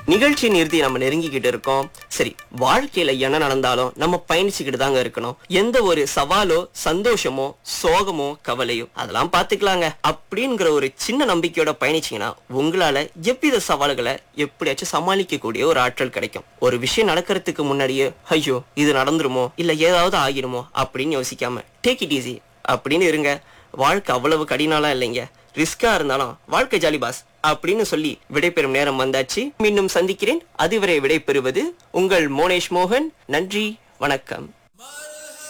நிகழ்ச்சி நிறுத்தி நம்ம நெருங்கிக்கிட்டு இருக்கோம் சரி வாழ்க்கையில என்ன நடந்தாலும் நம்ம பயணிச்சுக்கிட்டு தாங்க இருக்கணும் எந்த ஒரு சவாலோ சந்தோஷமோ சோகமோ கவலையோ அதெல்லாம் பாத்துக்கலாங்க அப்படிங்கிற ஒரு சின்ன நம்பிக்கையோட பயணிச்சீங்கன்னா உங்களால எவ்வித சவால்களை எப்படியாச்சும் சமாளிக்கக்கூடிய ஒரு ஆற்றல் கிடைக்கும் ஒரு விஷயம் நடக்கிறதுக்கு முன்னாடியே ஐயோ இது நடந்துருமோ இல்ல ஏதாவது ஆகிருமோ அப்படின்னு யோசிக்காம டேக் இட் ஈஸி அப்படின்னு இருங்க வாழ்க்கை அவ்வளவு கடினாலாம் இல்லைங்க ரிஸ்கா இருந்தாலும் வாழ்க்கை ஜாலி பாஸ் அப்படின்னு சொல்லி விடைபெறும் நேரம் வந்தாச்சு மீண்டும் சந்திக்கிறேன் அதுவரை விடைபெறுவது உங்கள் மோனேஷ் மோகன் நன்றி வணக்கம்